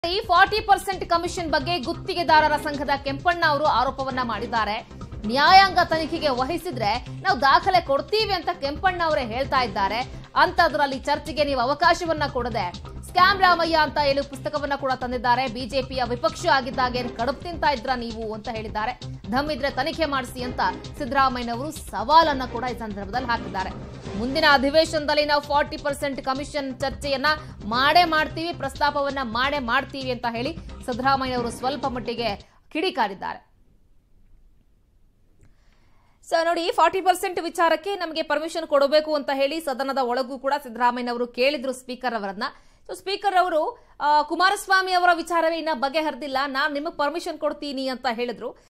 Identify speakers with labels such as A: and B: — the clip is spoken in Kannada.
A: ಈ ಫಾರ್ಟಿ ಪರ್ಸೆಂಟ್ ಕಮಿಷನ್ ಬಗ್ಗೆ ಗುತ್ತಿಗೆದಾರರ ಸಂಘದ ಕೆಂಪಣ್ಣ ಅವರು ಆರೋಪವನ್ನ ಮಾಡಿದ್ದಾರೆ ನ್ಯಾಯಾಂಗ ತನಿಖೆಗೆ ವಹಿಸಿದ್ರೆ ನಾವು ದಾಖಲೆ ಕೊಡ್ತೀವಿ ಅಂತ ಕೆಂಪಣ್ಣ ಅವರೇ ಹೇಳ್ತಾ ಇದ್ದಾರೆ ಅಂತದ್ರಲ್ಲಿ ಚರ್ಚೆಗೆ ನೀವು ಅವಕಾಶವನ್ನ ಕೊಡದೆ ಸ್ಕ್ಯಾಮ್ ರಾಮಯ್ಯ ಅಂತ ಹೇಳಿ ಪುಸ್ತಕವನ್ನ ಕೂಡ ತಂದಿದ್ದಾರೆ ಬಿಜೆಪಿಯ ವಿಪಕ್ಷ ಆಗಿದ್ದಾಗ ಏನ್ ಕಡುಬು ತಿಂತಾ ಇದ್ರ ನೀವು ಅಂತ ಹೇಳಿದ್ದಾರೆ ದಮ್ ಇದ್ರೆ ತನಿಖೆ ಮಾಡಿಸಿ ಅಂತ ಸಿದ್ದರಾಮಯ್ಯನವರು ಸವಾಲನ್ನ ಕೂಡ ಈ ಸಂದರ್ಭದಲ್ಲಿ ಹಾಕಿದ್ದಾರೆ ಮುಂದಿನ ಅಧಿವೇಶನದಲ್ಲಿ ನಾವು ಫಾರ್ಟಿ ಪರ್ಸೆಂಟ್ ಕಮಿಷನ್ ಚರ್ಚೆಯನ್ನ ಮಾಡೇ ಮಾಡ್ತೀವಿ ಪ್ರಸ್ತಾಪವನ್ನ ಮಾಡೇ ಮಾಡ್ತೀವಿ ಅಂತ ಹೇಳಿ ಸಿದ್ದರಾಮಯ್ಯನವರು ಸ್ವಲ್ಪ ಮಟ್ಟಿಗೆ ಕಿಡಿಕಾರಿದ್ದಾರೆ ಸೊ ನೋಡಿ ಫಾರ್ಟಿ ಪರ್ಸೆಂಟ್ ವಿಚಾರಕ್ಕೆ ನಮಗೆ ಪರ್ಮಿಷನ್ ಕೊಡಬೇಕು ಅಂತ ಹೇಳಿ ಸದನದ ಒಳಗೂ ಕೂಡ ಸಿದ್ದರಾಮಯ್ಯನವರು ಕೇಳಿದ್ರು ಸ್ಪೀಕರ್ ಅವರನ್ನ ಸೊ ಸ್ಪೀಕರ್ ಅವರು ಆ, ಕುಮಾರಸ್ವಾಮಿ ಅವರ ವಿಚಾರವೇ ಇನ್ನ ಬಗೆಹರಿದಿಲ್ಲ ನಾನು ನಿಮಗೆ ಪರ್ಮಿಷನ್ ಕೊಡ್ತೀನಿ ಅಂತ ಹೇಳಿದ್ರು